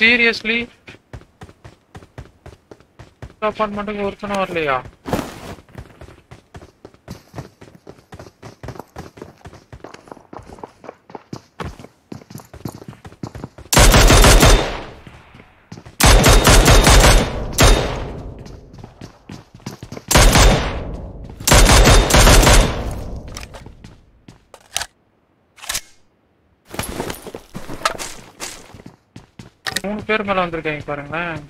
Seriously அப்பார்ட்மெண்ட்டுக்கு ஒருத்தனும் வரலையா மூணு பேர் மேல வந்திருக்காங்க பாருங்களேன்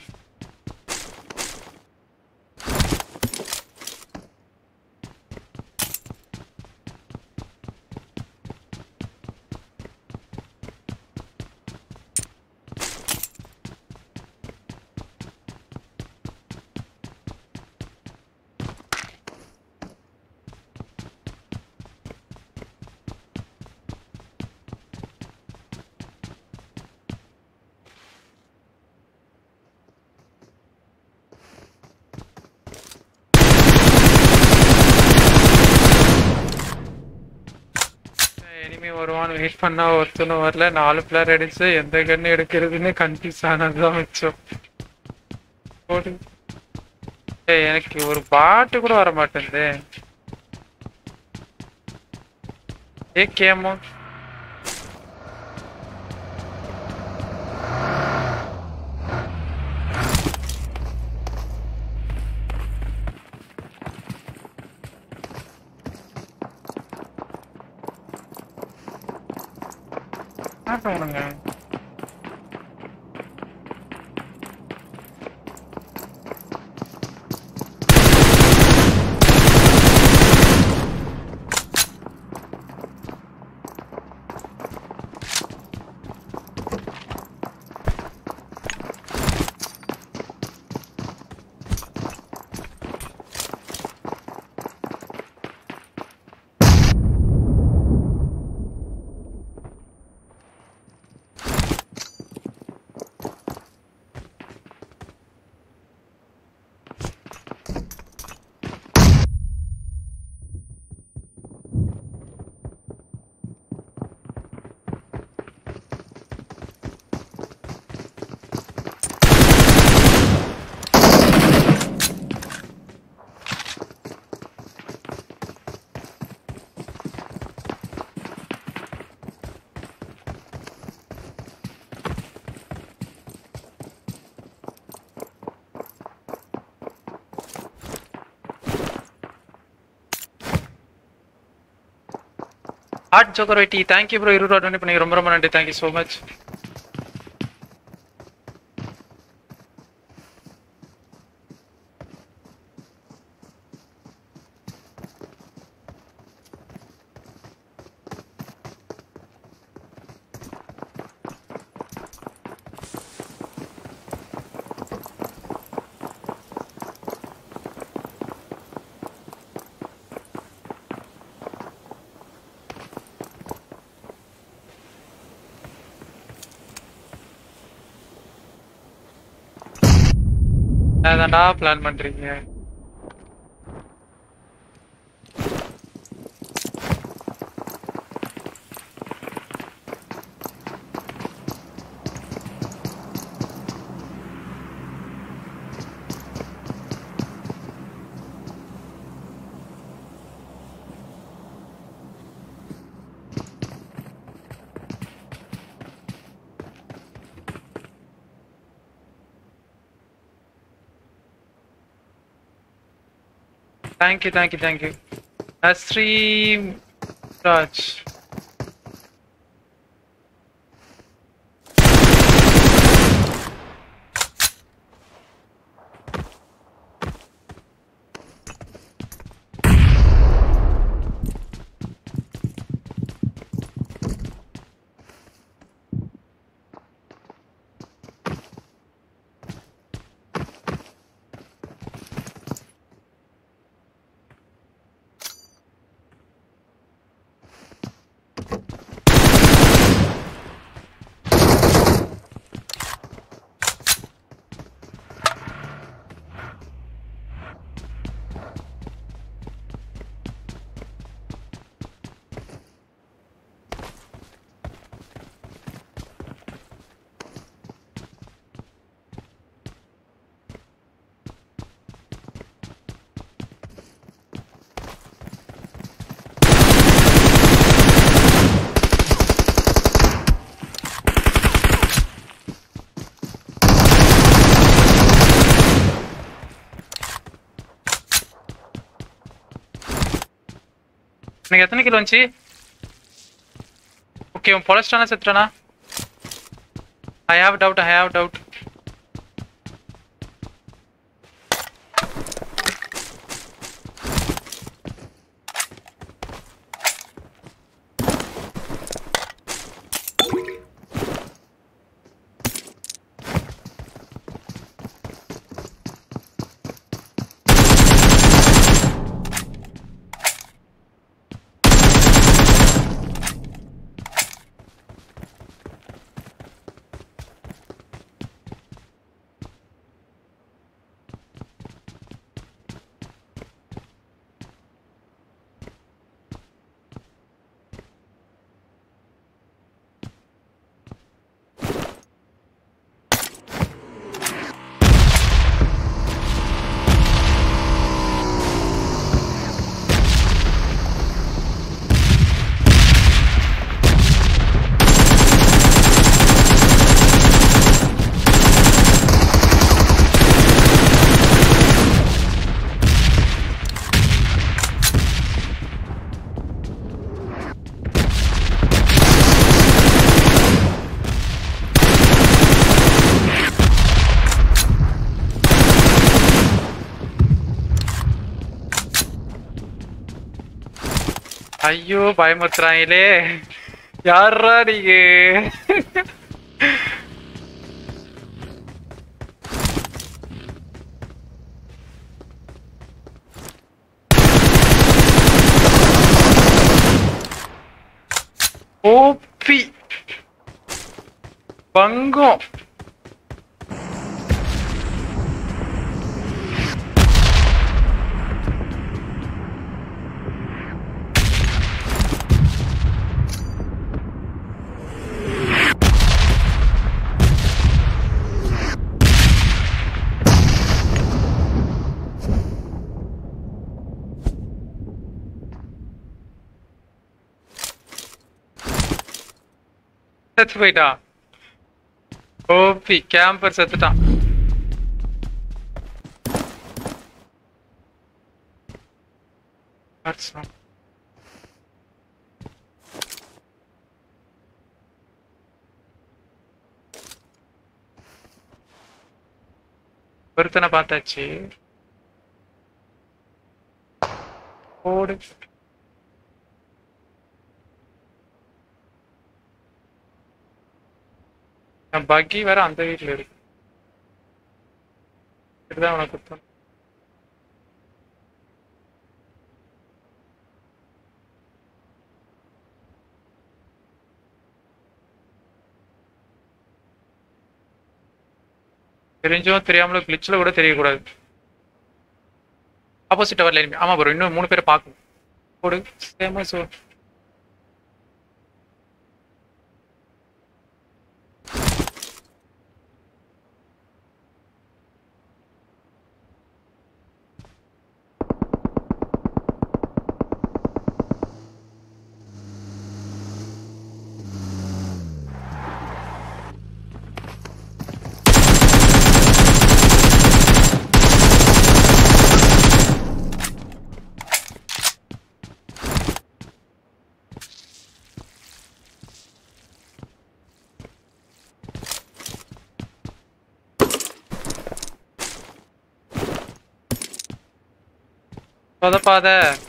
இனிமே வருவான்னு வெயிட் பண்ணா ஒருத்தனும் வரல நாலு பிளேயர் அடிச்சு எந்த கண்ணு எடுக்கிறதுன்னு கன்ஃபியூஸ் ஆனதுதான் மிச்சம் போடு. ஏய், எனக்கு ஒரு பாட்டு கூட வர மாட்டேங்குது ஏ கேமோ ஆட்டோனுங்க ஆர்ட் ஜோக்கர் வெட்டி தேங்க்யூ ப்ரோ இருபது ரூபா donate பண்ணி ரொம்ப ரொம்ப நன்றி தேங்க்யூ ஸோ மச் அதான்டா பிளான் பண்றீங்க thank you thank you thank you Shri Raj எனக்கு எத்தனை கிலோ வந்துச்சு ஓகே உன் பொலஸ்டானா செத்துறானா I have doubt I have doubt ஐயோ பயமுறுத்துறாங்களே யாரா நீங்க ஓபி பங்கம் செத்து போயிட்டான் ஓபி கேம்பர் செத்துட்டான் That's not- ஒருத்தனை பார்த்தாச்சு ஓடு என் பக்கி வேற அந்த வீட்ல இருக்கு இதுதான் உனக்கு குத்தம் தெரிஞ்சும் தெரியாமலும் கிளிச்சில் கூட தெரியக்கூடாது ஆப்போசிட் வரல enemy. ஆமா ப்ரோ இன்னும் மூணு பேரை பார்க்கணும் போடு சேமா சோ சொதப்பாத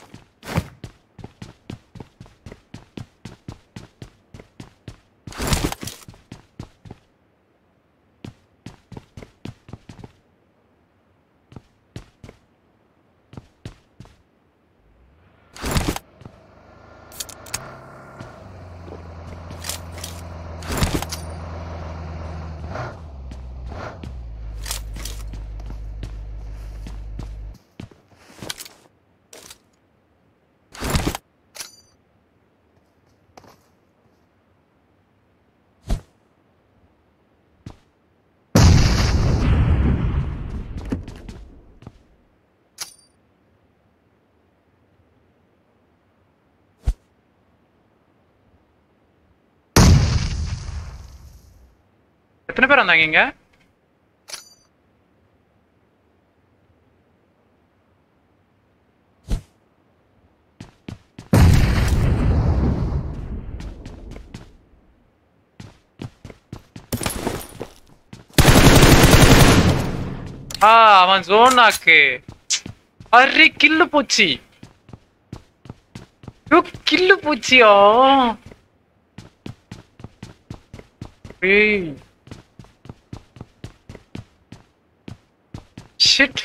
எத்தனை பேர் வந்தாங்க இங்க ஆ அவன் ஜோனாக்கு அரே கில்லு போச்சு யோ கில்லு போச்சியா ஏய் ஷிட்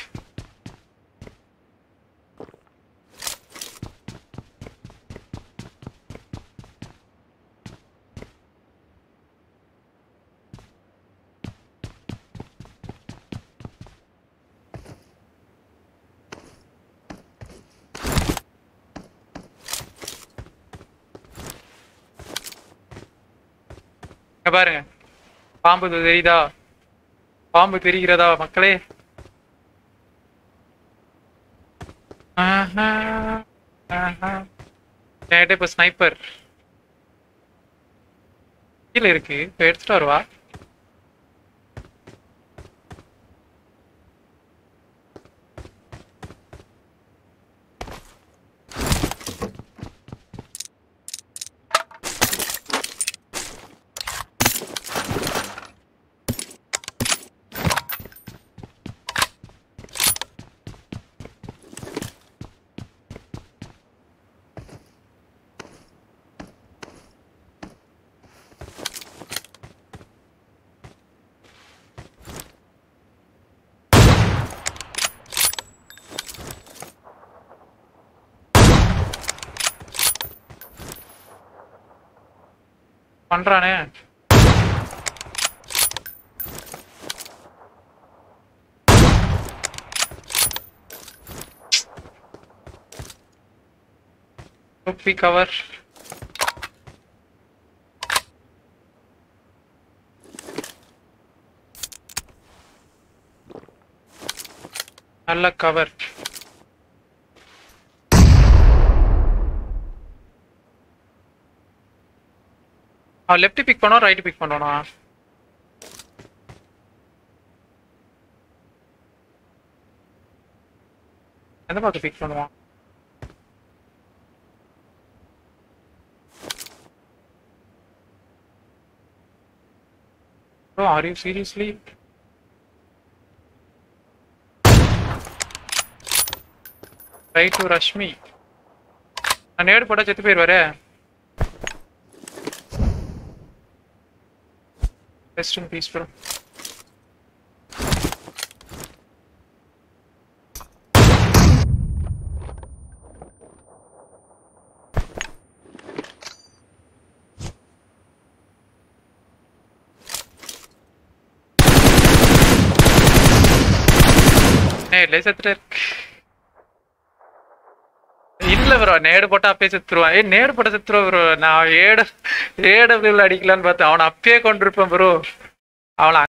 இங்க பாருங்க பாம்பு தெரியுதா பாம்பு தெரிகிறதா மக்களே ஆஹா, ஆஹா. என்கிட்ட இப்ப ஸ்னைப்பர் கீழே இருக்கு இப்ப எடுத்துட்டு வருவா பண்றானே தொப்பி கவர் நல்ல கவர் அவன் லெஃப்ட் பிக் பண்ணுவான் ரைட் பிக் பண்ணுவானா எந்த பக்கம் பிக் பண்ணுவான் Bro, are you seriously? Try to rush me. நான் நேடு போட்டா செத்து போயிருவாரே Rest in peace, bro. நேர்ல செத்துட்டாரு இல்ல ப்ரோ நேடு போட்டா அப்பயே செத்துருவான் ஏ நேடு போட்ட செத்துருவா ப்ரோ நான் ஏடு ஏடபிள்யூல அடிக்கலான்னு பார்த்தேன் அவனை அப்பயே கொண்டிருப்பேன் ப்ரோ அவனை